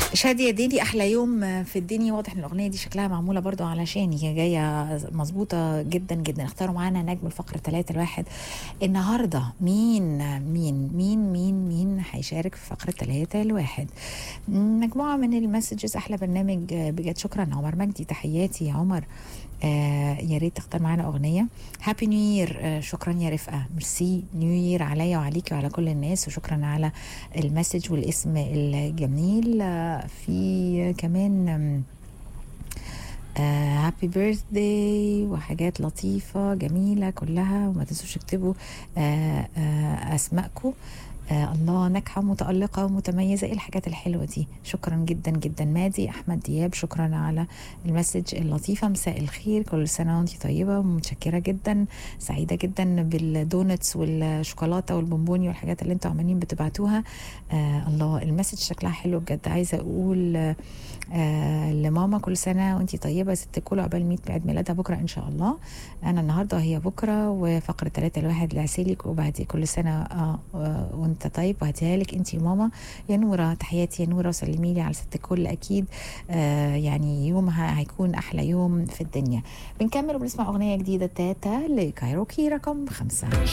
شادية ديلي احلى يوم في الدنيا واضح ان الاغنيه دي شكلها معموله برضو علشان هي جايه مظبوطه جدا جدا اختاروا معانا نجم الفقره 3 الواحد النهارده مين مين مين مين مين هيشارك في فقره 3 الواحد مجموعه من المسجز احلى برنامج بجد شكرا عمر مجدي تحياتي يا عمر آه يا ريت تختار معانا اغنيه هابي نيو يير آه شكرا يا رفقه ميرسي نيو يير عليا وعليكي وعلى كل الناس وشكرا على المسج والاسم الجميل آه في كمان هابي بيرثداي وحاجات لطيفة جميلة كلها وما تنسوش تكتبوا آه آه أسماءكم آه الله ناجحة ومتألقة ومتميزة ايه الحاجات الحلوة دي شكرا جدا جدا مادي أحمد دياب شكرا على المسج اللطيفة مساء الخير كل سنة وانت طيبة ومتشكرة جدا سعيدة جدا بالدونتس والشوكولاتة والبونبوني والحاجات اللي انتوا عمالين بتبعتوها آه الله المسج شكلها حلو بجد عايزة أقول آه آه لماما كل سنة وانت طيبة ست الكل عقبال 100 عيد ميلادها بكرة إن شاء الله أنا النهاردة هي بكرة وفقرة 3 الواحد لعسيلك وبعدي كل سنة آه آه وانت طيب وهديها لك انت يا ماما يا نورة تحياتي يا نورة وسلمي لي على ست الكل أكيد آه يعني يومها هيكون أحلى يوم في الدنيا بنكمل وبنسمع أغنية جديدة تاتا لكايروكي رقم خمسة